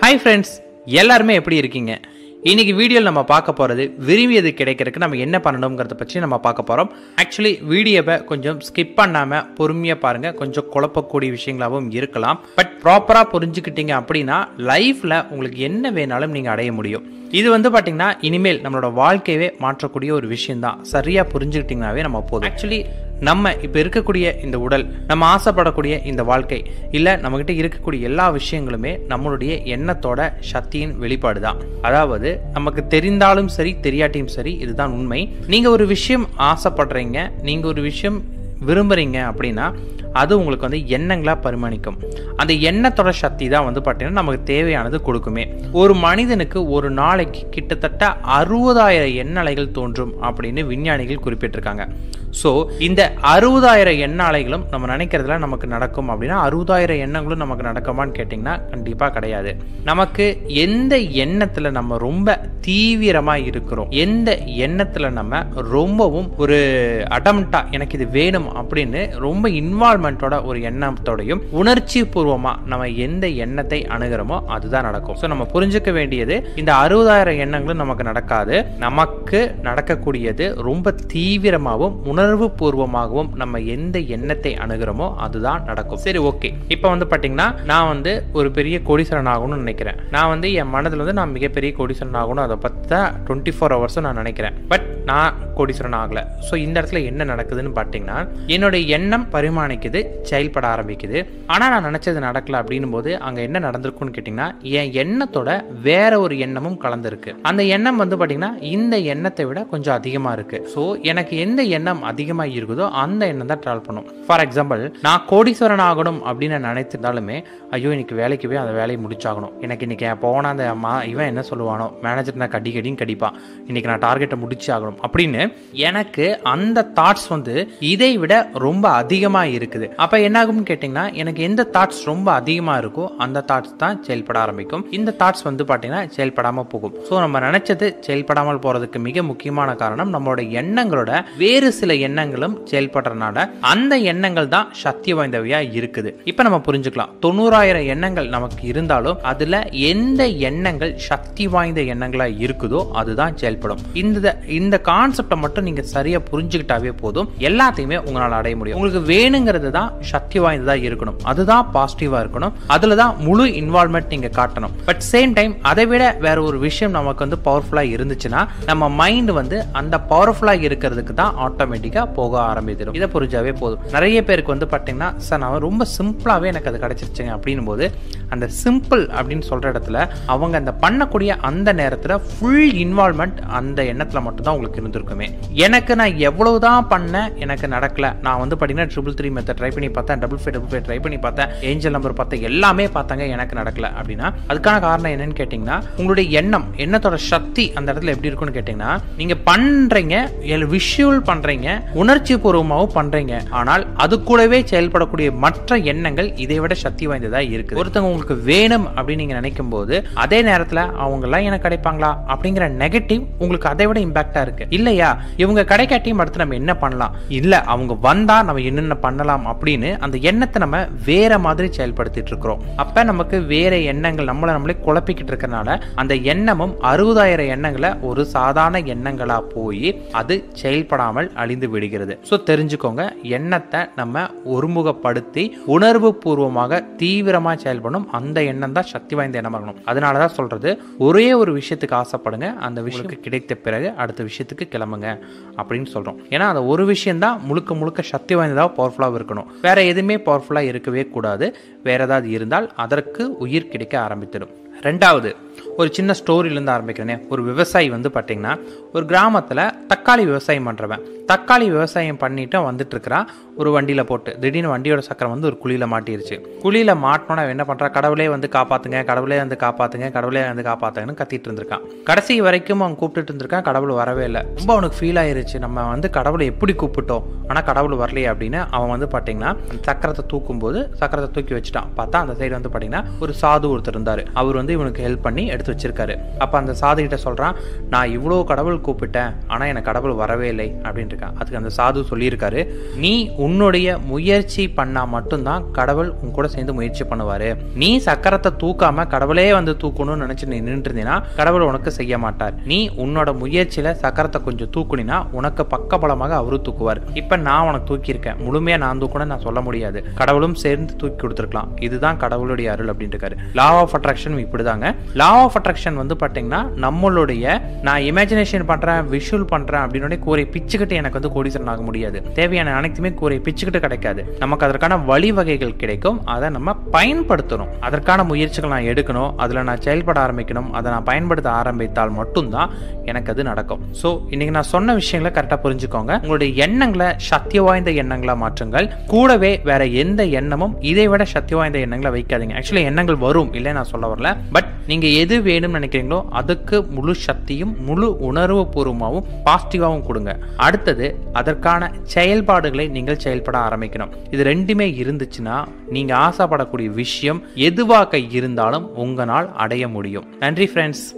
hi friends எல்லாருமே எப்படி இருக்கீங்க இன்னைக்கு வீடியோவில் நம்ம பார்க்க போகிறது விரும்பியது கிடைக்கிறதுக்கு நம்ம என்ன பண்ணணுங்கிறத பற்றி நம்ம பார்க்க போகிறோம் ஆக்சுவலி வீடியோவை கொஞ்சம் ஸ்கிப் பண்ணாமல் பொறுமையாக பாருங்கள் கொஞ்சம் குழப்பக்கூடிய விஷயங்களாகவும் இருக்கலாம் பட் ப்ராப்பராக புரிஞ்சுக்கிட்டீங்க அப்படின்னா லைஃப்பில் உங்களுக்கு என்ன வேணாலும் நீங்கள் அடைய முடியும் இது வந்து பார்த்தீங்கன்னா இனிமேல் நம்மளோட வாழ்க்கையவே மாற்றக்கூடிய ஒரு விஷயம்தான் சரியாக புரிஞ்சுக்கிட்டிங்கனாவே நம்ம போதும் ஆக்சுவலி நம்ம இப்போ இருக்கக்கூடிய இந்த உடல் நம்ம ஆசைப்படக்கூடிய இந்த வாழ்க்கை இல்லை நம்மக்கிட்ட இருக்கக்கூடிய எல்லா விஷயங்களுமே நம்மளுடைய எண்ணத்தோட சக்தியின் வெளிப்பாடு தான் அதாவது நமக்கு தெரிந்தாலும் சரி தெரியாட்டியும் சரி இதுதான் உண்மை நீங்கள் ஒரு விஷயம் ஆசைப்படுறீங்க நீங்கள் ஒரு விஷயம் விரும்புகிறீங்க அப்படின்னா அது உங்களுக்கு வந்து எண்ணங்களாக பரிமாணிக்கும் அந்த எண்ணத்தோட சக்தி தான் வந்து பார்த்தீங்கன்னா நமக்கு தேவையானது கொடுக்குமே ஒரு மனிதனுக்கு ஒரு நாளைக்கு கிட்டத்தட்ட அறுபதாயிரம் எண்ணலைகள் தோன்றும் அப்படின்னு விஞ்ஞானிகள் குறிப்பிட்டிருக்காங்க ஸோ இந்த அறுபதாயிரம் எண்ண அலைகளும் நம்ம நினைக்கிறதுல நமக்கு நடக்கும் அப்படின்னா அறுபதாயிரம் எண்ணங்களும் நமக்கு நடக்குமான்னு கேட்டிங்கன்னா கண்டிப்பாக கிடையாது நமக்கு எந்த எண்ணத்தில் நம்ம ரொம்ப தீவிரமாக இருக்கிறோம் எந்த எண்ணத்தில் நம்ம ரொம்பவும் ஒரு அடம்டா எனக்கு இது வேணும் அப்படின்னு ரொம்ப இன்வால்மெண்ட்டோட ஒரு எண்ணத்தோடையும் உணர்ச்சி பூர்வமாக நம்ம எந்த எண்ணத்தை அணுகிறோமோ அதுதான் நடக்கும் ஸோ நம்ம புரிஞ்சுக்க வேண்டியது இந்த அறுபதாயிரம் எண்ணங்களும் நமக்கு நடக்காது நமக்கு நடக்கக்கூடியது ரொம்ப தீவிரமாகவும் உணர்வு பூர்வமாகவும் நம்ம எந்த எண்ணத்தை அணுகிறோமோ அதுதான் நடக்கும் சரி ஓகே இப்போ வந்து பார்த்தீங்கன்னா நான் வந்து ஒரு பெரிய கோடீஸ்வரன் ஆகணும்னு நினைக்கிறேன் நான் வந்து என் மனதில் வந்து நான் மிகப்பெரிய கோடீஸ்வரன் ஆகணும் அதை பற்றி தான் டுவெண்ட்டி ஃபோர் ஹவர்ஸும் நான் நினைக்கிறேன் பட் நான் கோடீஸ்வரன் ஆகலை ஸோ இந்த இடத்துல என்ன நடக்குதுன்னு பார்த்தீங்கன்னா என்னுடைய எண்ணம் பரிமாணிக்குது செயல்பட ஆரம்பிக்குது ஆனால் நான் நினச்சது நடக்கல அப்படின்னும் போது அங்கே என்ன நடந்திருக்குன்னு கேட்டிங்கன்னா என் எண்ணத்தோட வேற ஒரு எண்ணமும் கலந்துருக்கு அந்த எண்ணம் வந்து பார்த்தீங்கன்னா இந்த எண்ணத்தை விட கொஞ்சம் அதிகமாக இருக்கு ஸோ எனக்கு எந்த எண்ணம் அதிகமாக இருக்குதோ அந்த எண்ணம் தான் ட்ராவல் பண்ணும் ஃபார் எக்ஸாம்பிள் நான் கோடீஸ்வரன் ஆகணும் அப்படின்னு நினைத்திருந்தாலுமே ஐயோ இன்னைக்கு வேலைக்கு போய் அந்த வேலையை முடிச்சாகணும் எனக்கு இன்னைக்கு போனால் அந்த மா இவன் என்ன சொல்லுவானோ மேனேஜர் நான் கடி கடின்னு கடிப்பான் இன்னைக்கு நான் டார்கெட்டை முடிச்சு ஆகணும் அப்படின்னு எனக்கு அந்த தாட்ஸ் வந்து இதை விட ரொம்ப அதிகமாக இருக்குது அப்போ என்ன ஆகும்னு கேட்டிங்கன்னா எனக்கு எந்த தாட்ஸ் ரொம்ப அதிகமாக இருக்கோ அந்த தாட்ஸ் தான் செயல்பட ஆரம்பிக்கும் இந்த தாட்ஸ் வந்து பார்த்தீங்கன்னா செயல்படாமல் போகும் ஸோ நம்ம நினைச்சது செயல்படாமல் போகிறதுக்கு மிக முக்கியமான காரணம் நம்மளோட எண்ணங்களோட வேறு சில எண்ணங்களும் செயல்படுறதுனால அந்த எண்ணங்கள் தான் சக்தி வாய்ந்தவையா இருக்குது இப்போ நம்ம புரிஞ்சுக்கலாம் தொண்ணூறாயிரம் எண்ணங்கள் நமக்கு இருந்தாலும் அதுல எந்த எண்ணங்கள் சக்தி வாய்ந்த எண்ணங்களா இருக்குதோ அதுதான் செயல்படும் இந்த இந்த கான்செப்டை மட்டும் நீங்க சரியா புரிஞ்சுக்கிட்டாவே போதும் எல்லாத்தையுமே உங்களால் அடைய முடியும் உங்களுக்கு வேணுங்கிறது தான் சக்தி வாய்ந்ததா இருக்கணும் அதுதான் பாசிட்டிவா இருக்கணும் அதுல தான் முழு இன்வால்மெண்ட் நீங்க காட்டணும் பட் சேம் டைம் அதை விட வேற ஒரு விஷயம் நமக்கு வந்து பவர்ஃபுல்லா இருந்துச்சுன்னா நம்ம மைண்ட் வந்து அந்த பவர்ஃபுல்லா இருக்கிறதுக்கு தான் ஆட்டோமேட்டிக்கா போக ஆரம்பிச்சிடும் இதை புரிஞ்சாவே போதும் நிறைய பேருக்கு வந்து பார்த்தீங்கன்னா சார் நான் ரொம்ப சிம்பிளாவே எனக்கு அது கிடைச்சிருச்சுங்க அப்படின்னும் போது அந்த சிம்பிள் அப்படின்னு சொல்ற இடத்துல அவங்க அந்த பண்ணக்கூடிய அந்த நேரத்தில் ஃபுல் இன்வால்மெண்ட் அந்த எண்ணத்தில் மட்டும்தான் உங்களுக்கு இருந்திருக்குமே எனக்கு நான் எவ்வளவுதான் பண்ணேன் எனக்கு நடக்கல நான் வந்து பார்த்தீங்கன்னா ட்ரிபிள் த்ரீ மெத்தட் ட்ரை பண்ணி பார்த்தேன் double five double five try பண்ணி பார்த்தேன் ஏஞ்சல் நம்பர் பார்த்தேன் எல்லாமே பார்த்தாங்க எனக்கு நடக்கல அப்படின்னா அதுக்கான காரணம் என்னன்னு கேட்டிங்கன்னா உங்களுடைய எண்ணம் எண்ணத்தோட சக்தி அந்த இடத்துல எப்படி இருக்குன்னு கேட்டிங்கன்னா நீங்க பண்றீங்க விஷுவல் பண்றீங்க உணர்ச்சி பூர்வமாகவும் பண்றீங்க ஆனால் அது கூடவே செயல்படக்கூடிய மற்ற எண்ணங்கள் இதை விட சக்தி வாய்ந்ததா இருக்கு ஒருத்தவங்க உங்களுக்கு வேணும் அப்படின்னு நீங்க நினைக்கும் போது அதே நேரத்துல அவங்க எல்லாம் எனக்கு கிடைப்பாங்களா அப்படிங்கிற நெகட்டிவ் உங்களுக்கு அதை விட இம்பாக்டா இருக்கு இல்லையா இவங்க கிடைக்காட்டியும் அடுத்து நம்ம என்ன பண்ணலாம் இல்ல அவங்க வந்தா நம்ம என்னென்ன பண்ணலாம் அப்படின்னு அந்த எண்ணத்தை நம்ம வேற மாதிரி செயல்படுத்திட்டு இருக்கிறோம் அப்ப நமக்கு வேற எண்ணங்கள் நம்மளை நம்மளே குழப்பிக்கிட்டு இருக்கறனால அந்த எண்ணமும் அறுபதாயிரம் எண்ணங்களை ஒரு சாதாரண எண்ணங்களா போய் அது செயல்படாமல் அழிந்து விடுகிறது ஸோ தெரிஞ்சுக்கோங்க எண்ணத்தை நம்ம ஒருமுகப்படுத்தி உணர்வு பூர்வமாக தீவிரமாக செயல்படணும் அந்த எண்ணம் தான் சக்தி வாய்ந்த எண்ணமாக இருக்கணும் அதனால தான் சொல்றது ஒரே ஒரு விஷயத்துக்கு ஆசைப்படுங்க அந்த விஷயத்துக்கு கிடைத்த பிறகு அடுத்த விஷயத்துக்கு கிளம்புங்க அப்படின்னு சொல்றோம் ஏன்னா அந்த ஒரு விஷயம் தான் முழுக்க முழுக்க சக்தி வாய்ந்ததாக பவர்ஃபுல்லாக இருக்கணும் வேற எதுவுமே பவர்ஃபுல்லாக இருக்கவே கூடாது வேற ஏதாவது இருந்தால் அதற்கு உயிர் கிடைக்க ஆரம்பித்திடும் ரெண்டாவது ஒரு சின்ன ஸ்டோரியிலேருந்து ஆரம்பிக்கிறேனே ஒரு விவசாயி வந்து பார்த்தீங்கன்னா ஒரு கிராமத்தில் தக்காளி விவசாயம் பண்ணுறவன் தக்காளி விவசாயம் பண்ணிட்டு வந்துட்டு இருக்கிறான் ஒரு வண்டியில் போட்டு திடீர்னு வண்டியோட சக்கரம் வந்து ஒரு குழியில் மாட்டிருச்சு குழியில் மாட்டினோன்னா அவன் என்ன பண்ணுறான் கடவுளே வந்து காப்பாற்றுங்க கடவுளே வந்து காப்பாற்றுங்க கடவுளே வந்து காப்பாற்றுங்கன்னு கத்திட்டு இருந்திருக்கான் கடைசி வரைக்கும் அவன் கூப்பிட்டுட்டு இருந்திருக்கான் கடவுள் வரவே இல்லை ரொம்ப அவனுக்கு ஃபீல் ஆயிருச்சு நம்ம வந்து கடவுளை எப்படி கூப்பிட்டோம் ஆனால் கடவுள் வரலையே அப்படின்னு அவன் வந்து பார்த்தீங்கன்னா சக்கரத்தை தூக்கும்போது சக்கரத்தை தூக்கி வச்சுட்டான் பார்த்தா அந்த சைடு வந்து பார்த்தீங்கன்னா ஒரு சாது ஒருத்தர் இருந்தார் அவர் வந்து இவனுக்கு ஹெல்ப் பண்ணி எடுத்து வச்சிருக்காரு அப்போ அந்த சாது கிட்ட சொல்கிறான் நான் இவ்வளோ கடவுள் கூப்பிட்டேன் ஆனால் எனக்கு கடவுள் வரவே இல்லை அப்படின்னு இருக்கான் அதுக்கு அந்த சாது சொல்லியிருக்காரு நீ உன்னுடைய முயற்சி பண்ணால் மட்டும்தான் கடவுள் உன் கூட சேர்ந்து முயற்சி பண்ணுவார் நீ சக்கரத்தை தூக்காம கடவுளே வந்து தூக்கணும்னு நினச்சி நீ நின்று இருந்தீங்கன்னா கடவுள் உனக்கு செய்ய மாட்டார் நீ உன்னோட முயற்சியில் சக்கரத்தை கொஞ்சம் தூக்குனினா உனக்கு பக்கபலமாக அவரு தூக்குவார் இப்போ நான் உனக்கு தூக்கியிருக்கேன் முழுமையாக நான் தூக்கணும்னு நான் சொல்ல முடியாது கடவுளும் சேர்ந்து தூக்கி கொடுத்துருக்கலாம் இதுதான் கடவுளுடைய அருள் அப்படின்னு இருக்காரு லா ஆஃப் அட்ராக்ஷன் இப்படிதாங்க லா ஆஃப் அட்ராக்ஷன் வந்து பார்த்தீங்கன்னா நம்மளுடைய நான் இமேஜினேஷன் பண்றேன் விஷுவல் பண்றேன் அப்படின்னு கூரை பிச்சுக்கிட்டு எனக்கு வந்து கோடீஸ்வரன் ஆக முடியாது தேவையான அனைத்துமே கூரை பிச்சுக்கிட்டு கிடைக்காது நமக்கு அதற்கான வழிவகைகள் கிடைக்கும் அதை நம்ம பயன்படுத்தணும் அதற்கான முயற்சிகள் நான் எடுக்கணும் அதில் நான் செயல்பட ஆரம்பிக்கணும் அதை நான் பயன்படுத்த ஆரம்பித்தால் மட்டும்தான் எனக்கு அது நடக்கும் ஸோ இன்னைக்கு நான் சொன்ன விஷயங்களை கரெக்டாக புரிஞ்சுக்கோங்க உங்களுடைய எண்ணங்களை சக்தி வாய்ந்த எண்ணங்களா மாற்றுங்கள் கூடவே வேற எந்த எண்ணமும் இதை விட சக்தி வாய்ந்த எண்ணங்களை வைக்காதீங்க ஆக்சுவலி எண்ணங்கள் வரும் இல்லை நான் சொல்ல வரல பட் நீங்க எது வேணும்னு நினைக்கிறீங்களோ அதுக்கு முழு சக்தியும் முழு உணர்வு பூர்வமாகவும் பாசிட்டிவாகவும் கொடுங்க அடுத்தது அதற்கான செயல்பாடுகளை நீங்கள் செயல்பட ஆரம்பிக்கணும் இது ரெண்டுமே இருந்துச்சுன்னா நீங்க ஆசைப்படக்கூடிய விஷயம் எதுவாக இருந்தாலும் உங்களால் அடைய முடியும் நன்றி ஃப்ரெண்ட்ஸ்